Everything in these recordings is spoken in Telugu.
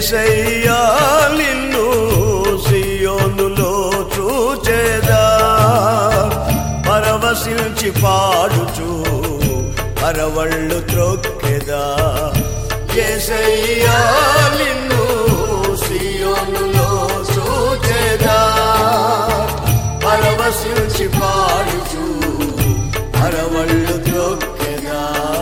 ఏసయ్యా నిన్ను సియోనులో చూచేదా పరవశించి పాడుచు పరవళ్ళు త్రొక్కెదా ఏసయ్యా నిన్ను సియోనులో చూచేదా పరవశించి పాడుచు పరవళ్ళు త్రొక్కెదా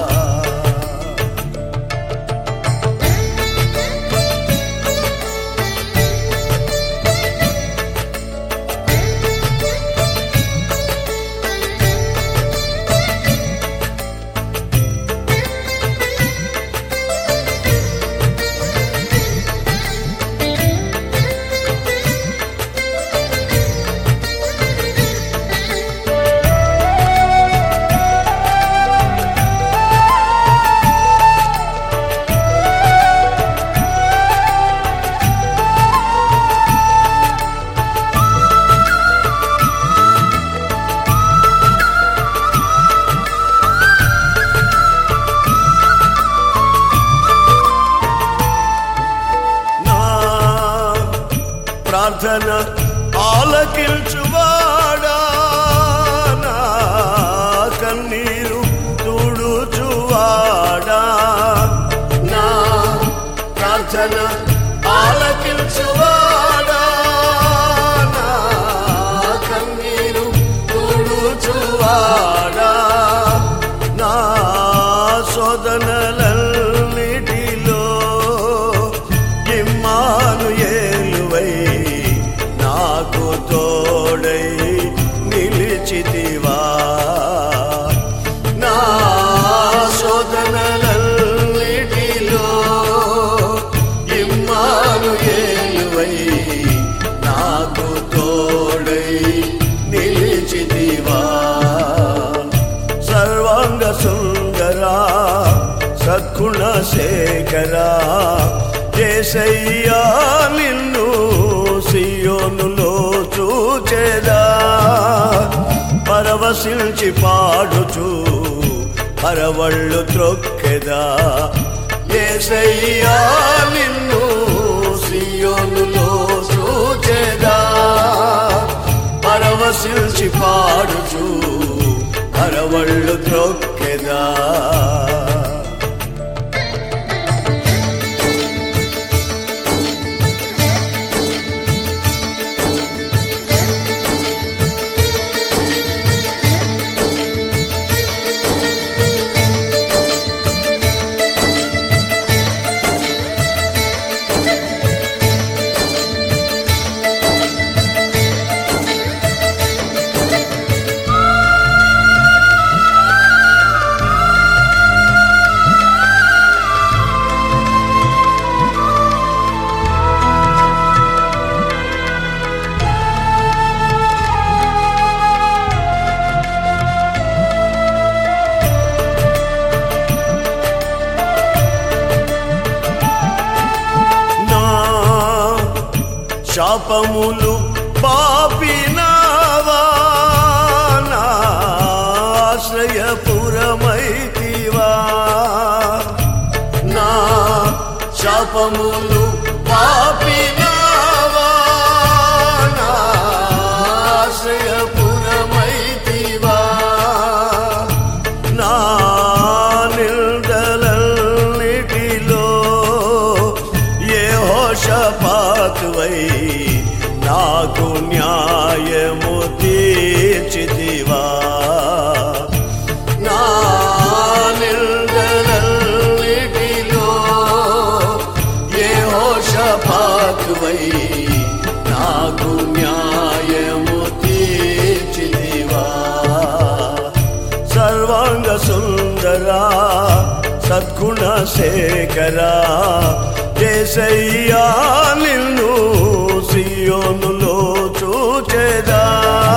నా ప్రార్థన ఆలకించువాడా నా కన్నీరు తుడుచువాడా నా ప్రార్థన ఆలకించువాడా నా కన్నీరు తుడుచువాడా నా శోధనలన్నిటిలో ఇమ్మాను ఏలువై నాకు తోడై నిలిచితివా నా శోధనలన్నిటిలో ఇమ్మాను ఏలువై నాకు తోడై నిలిచితివా సర్వాంగ సుందరా సద్గుణ శేఖరా ఏసయ్యా నిన్ను సియోనులో చూచేదా పరవశించి పాడుచు పరవళ్ళు త్రొక్కెదా ఏసయ్యా నిన్ను సియోనులో చూచేదా పరవశించి పాడుచు పరవళ్ళు త్రొక్కెదా నా శాపములు పాపినావా నా ఆశ్రయపురమైతివా నా శాపములు పాపినావా నా ఆశ్రయపురమైతివా నా నిల్దలన్నిటిలో ఏ హోషపాతువై నాకు న్యాయము తీర్చితివా నా నిల్దలన్నిటిలో ఏ హోషపాతువై నాకు న్యాయము తీర్చితివా సర్వాంగ సుందరా సద్గుణ శేఖరా ఏసయ్యా నిన్ను సియోనులో చూచేదా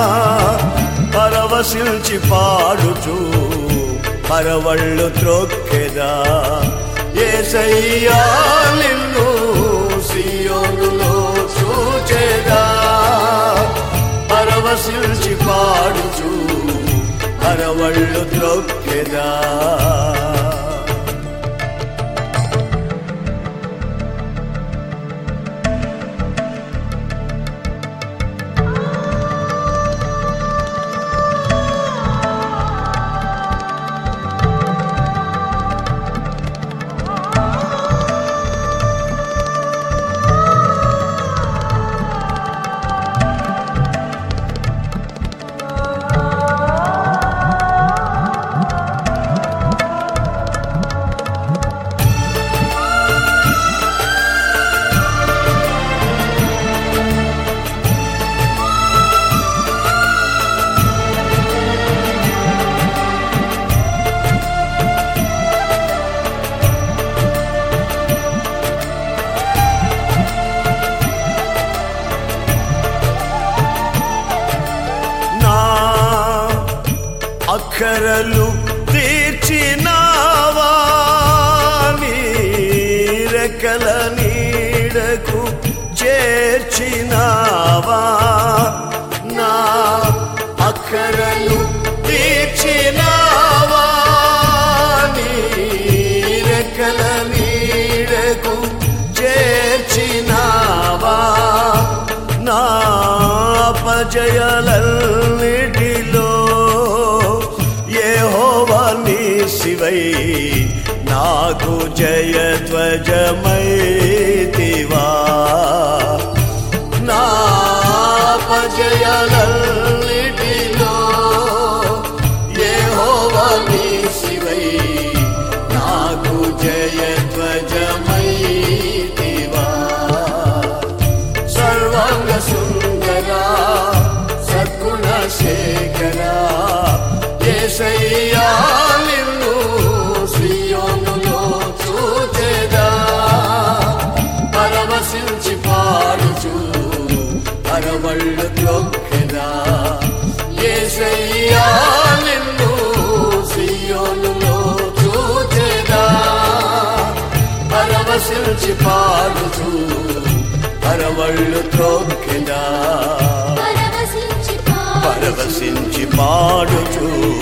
పరవశించి పాడుచు పరవళ్ళు త్రొక్కెదా ఏసయ్యా నిన్ను సియోనులో చూచేదా పరవశించి పాడుచు పరవళ్ళు త్రొక్కెదా అక్కరలు తీర్చినావా నీ రెక్కల నీడకు చేర్చినావా నా అక్కరలు తీర్చినావా నీ రెక్కల నీడకు చేర్చినావా నా పజయలన్నిటిలో యెహోవా నీ శివై నాకు జయధ్వజమైతివా నా పజయలన్నిటిలో యెహోవా నీ శివై నాకు జయధ్వజమైతివా సర్వాంగ సుందరా సద్గుణ శేఖరా ఏసయ్యా నిన్ను శ్రీయోనులో చూచెదా పరవశించి పాడుచు అరవళ్ళు త్రొక్కెదా ఏసయ్యా నిన్ను శ్రీయోనులో చూచెదా పరవశించి పాడుచు అరవళ్ళు త్రొక్కెదా పరవశించి పాడు పరవశించి పాడుచు